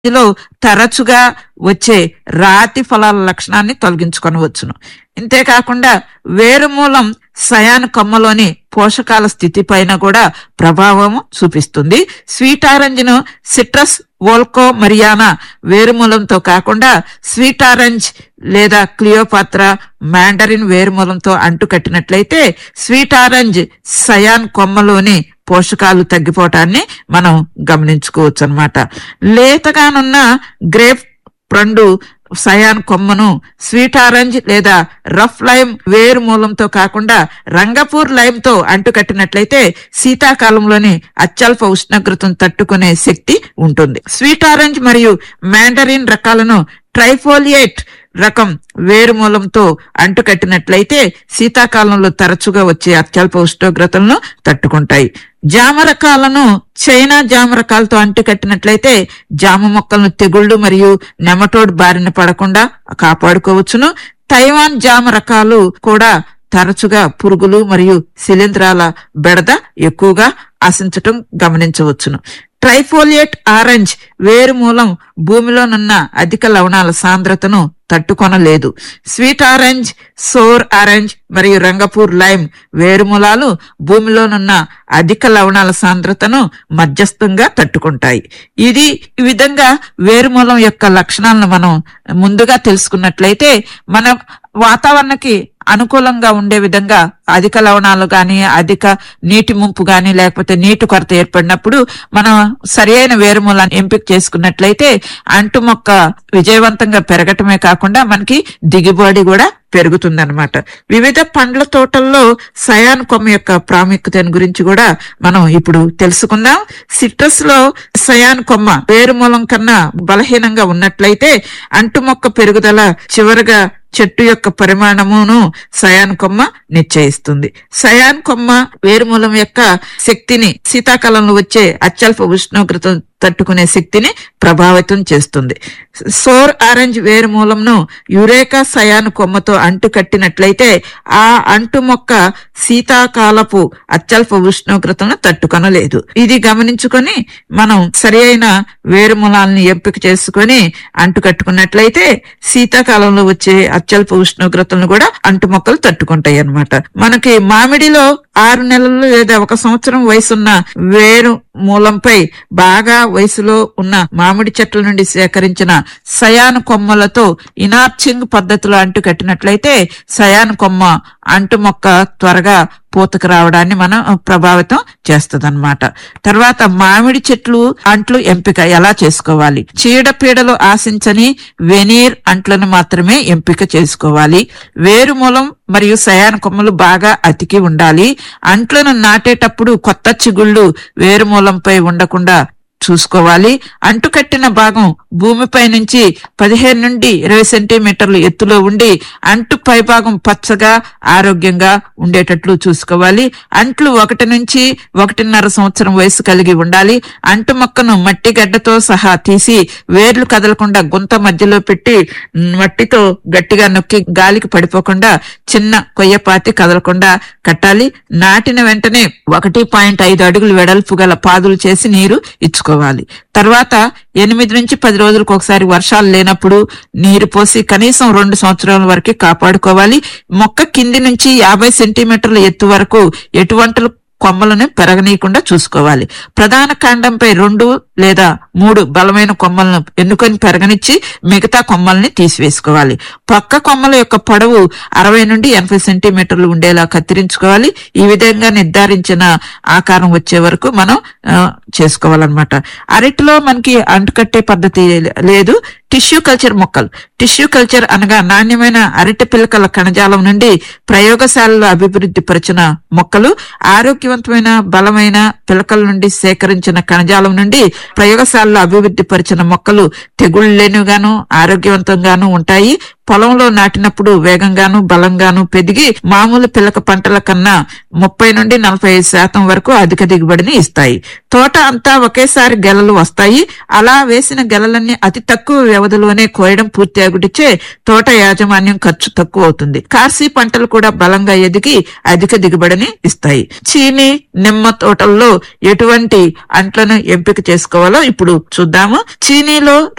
లో తరచుగా వచ్చే రాతి ఫలాల లక్షణాన్ని తొలగించుకొనవచ్చును ఇంతేకాకుండా వేరుమూలం సయాన్ కొమ్మలోని పోషకాల స్థితి పైన కూడా ప్రభావం చూపిస్తుంది స్వీట్ ఆరెంజ్ ను సిట్రస్ వోల్కో మరియానా వేరుమూలంతో కాకుండా స్వీట్ ఆరెంజ్ లేదా క్లియోపాత్ర మ్యాండరిన్ వేరుమూలంతో అంటుకట్టినట్లయితే స్వీట్ ఆరెంజ్ సయాన్ కొమ్మలోని పోషకాలు తగ్గిపోవటాన్ని మనం గమనించుకోవచ్చు అనమాట లేతగానున్న గ్రేప్ పండు సయాన్ కొమ్మను స్వీట్ ఆరెంజ్ లేదా రఫ్ లైమ్ వేరు మూలంతో కాకుండా రంగపూర్ లైమ్ తో అంటుకట్టినట్లయితే శీతాకాలంలోని అత్యల్ప ఉష్ణోగ్రతను తట్టుకునే శక్తి ఉంటుంది స్వీట్ ఆరెంజ్ మరియు మ్యాండరిన్ రకాలను ట్రైఫోలియేట్ రకం వేరు మూలంతో అంటుకట్టినట్లయితే శీతాకాలంలో తరచుగా వచ్చే అత్యల్ప ఉష్ణోగ్రతలను తట్టుకుంటాయి జామ రకాలను చైనా జామ రకాలతో అంటుకట్టినట్లయితే జామ మొక్కలను తెగుళ్లు మరియు నెమటోడ్ బారిన పడకుండా కాపాడుకోవచ్చును తైవాన్ జామ రకాలు కూడా తరచుగా పురుగులు మరియు శిలీంధ్రాల బెడద ఎక్కువగా ఆశించటం గమనించవచ్చును ట్రైఫోలియేట్ ఆరెంజ్ వేరు మూలం భూమిలోనున్న అధిక లవణాల సాంద్రతను తట్టుకొనలేదు స్వీట్ ఆరెంజ్ సోర్ ఆరెంజ్ మరియు రంగపూర్ లైమ్ వేరుమూలాలు భూమిలోనున్న అధిక లవణాల సాంద్రతను మధ్యస్థంగా తట్టుకుంటాయి ఇది ఈ విధంగా వేరుమూలం యొక్క లక్షణాలను మనం ముందుగా తెలుసుకున్నట్లయితే మన వాతావరణకి అనుకూలంగా ఉండే విధంగా అధిక లవణాలు గాని అధిక నీటి ముంపు గాని లేకపోతే నీటి కొరత ఏర్పడినప్పుడు మనం సరి అయిన వేరుమూలాన్ని ఎంపిక చేసుకున్నట్లయితే అంటు మొక్క విజయవంతంగా పెరగటమే కాకుండా మనకి దిగుబడి కూడా పెరుగుతుందన్నమాట వివిధ పండ్ల తోటల్లో సయాన్ కొమ్మ యొక్క ప్రాముఖ్యతను గురించి కూడా మనం ఇప్పుడు తెలుసుకుందాం సిట్రస్ లో సయాన్ కొమ్మ వేరు మూలం కన్నా బలహీనంగా ఉన్నట్లయితే అంటు మొక్క పెరుగుదల చివరగా చెట్టు యొక్క పరిమాణమును సయాన్ కొమ్మ నిశ్చయిస్తుంది సయాన్ కొమ్మ వేరుమూలం యొక్క శక్తిని శీతాకాలంలో వచ్చే అత్యల్ప ఉష్ణోగ్రత తట్టుకునే శక్తిని ప్రభావితం చేస్తుంది సోర్ ఆరెంజ్ వేరు మూలంను యురేకా సయాన్ కొమ్మతో అంటు కట్టినట్లయితే ఆ అంటు మొక్క శీతాకాలపు అత్యల్ప ఉష్ణోగ్రతను తట్టుకొనలేదు ఇది గమనించుకొని మనం సరి అయిన వేరుమూలాలను ఎంపిక చేసుకొని అంటు కట్టుకున్నట్లయితే శీతాకాలంలో వచ్చే అత్యల్ప ఉష్ణోగ్రతలను కూడా అంటు మొక్కలు తట్టుకుంటాయి అన్నమాట మనకి మామిడిలో ఆరు నెలలు లేదా ఒక సంవత్సరం వయసున్న వేరు మూలంపై బాగా వయసులో ఉన్న మామిడి చెట్ల నుండి సేకరించిన సయాన్ కొమ్మలతో ఇనార్చింగ్ పద్ధతిలో అంటు కట్టినట్లయితే సయాన్ కొమ్మ అంటు మొక్క త్వరగా పూతకు రావడాన్ని మనం ప్రభావితం చేస్తుంది తర్వాత మామిడి చెట్లు అంట్లు ఎంపిక ఎలా చేసుకోవాలి చీడపీడలు ఆశించని వెనీర్ అంట్లను మాత్రమే ఎంపిక చేసుకోవాలి వేరు మూలం మరియు సయాన కొమ్మలు బాగా అతికి ఉండాలి అంట్లను నాటేటప్పుడు కొత్త చిగుళ్ళు వేరు మూలంపై ఉండకుండా చూసుకోవాలి అంటు కట్టిన భాగం భూమిపై నుంచి పదిహేను నుండి ఇరవై సెంటీమీటర్లు ఎత్తులో ఉండి అంటు పై భాగం పచ్చగా ఆరోగ్యంగా ఉండేటట్లు చూసుకోవాలి అంట్లు ఒకటి నుంచి ఒకటిన్నర సంవత్సరం వయసు కలిగి ఉండాలి అంటు మొక్కను మట్టి గడ్డతో సహా తీసి వేర్లు కదలకుండా గుంత మధ్యలో పెట్టి మట్టితో గట్టిగా నొక్కి గాలికి పడిపోకుండా చిన్న కొయ్యపాతి కదలకుండా కట్టాలి నాటిన వెంటనే ఒకటి పాయింట్ ఐదు అడుగులు వెడల్పు గల పాదులు చేసి నీరు ఇచ్చుకోవాలి తర్వాత ఎనిమిది నుంచి పది రోజులకు ఒకసారి వర్షాలు లేనప్పుడు నీరు పోసి కనీసం రెండు సంవత్సరాల వరకు కాపాడుకోవాలి మొక్క కింది నుంచి యాభై సెంటీమీటర్ల ఎత్తు వరకు ఎటువంటి కొమ్మలను పెరగనీయకుండా చూసుకోవాలి ప్రధాన కాండంపై రెండు లేదా మూడు బలమైన కొమ్మలను ఎన్నుకొని పెరగనిచ్చి మిగతా కొమ్మల్ని తీసివేసుకోవాలి పక్క కొమ్మల యొక్క పొడవు అరవై నుండి ఎనభై సెంటీమీటర్లు ఉండేలా కత్తిరించుకోవాలి ఈ విధంగా నిర్ధారించిన ఆకారం వచ్చే వరకు మనం ఆ, చేసుకోవాలన్నమాట అరటిలో మనకి అంటుకట్టే పద్ధతి లేదు టిష్యూ కల్చర్ మొక్కలు టిష్యూ కల్చర్ అనగా నాణ్యమైన అరటి పిలకల కణజాలం నుండి ప్రయోగశాలలో అభివృద్ధి పరిచిన మొక్కలు ఆరోగ్యవంతమైన బలమైన పిలకల నుండి సేకరించిన కణజాలం నుండి ప్రయోగశాలలో అభివృద్ధి పరిచిన మొక్కలు తెగుళ్లేనుగాను ఆరోగ్యవంతంగాను ఉంటాయి పొలంలో నాటినప్పుడు వేగంగాను బలంగాను పెరిగి మామూలు పిలక పంటల కన్నా ముప్పై నుండి నలభై ఐదు శాతం వరకు అధిక దిగుబడిని ఇస్తాయి తోట అంతా ఒకేసారి గెలలు వస్తాయి అలా వేసిన గెలలన్నీ అతి తక్కువ వ్యవధిలోనే కోయడం పూర్తి అగుటిచ్చే తోట యాజమాన్యం ఖర్చు తక్కువ అవుతుంది కార్సీ పంటలు కూడా బలంగా ఎదిగి అధిక దిగుబడిని ఇస్తాయి చీని నిమ్మ తోటల్లో ఎటువంటి అంట్లను ఎంపిక చేసుకోవాలో ఇప్పుడు చూద్దాము చీనీలో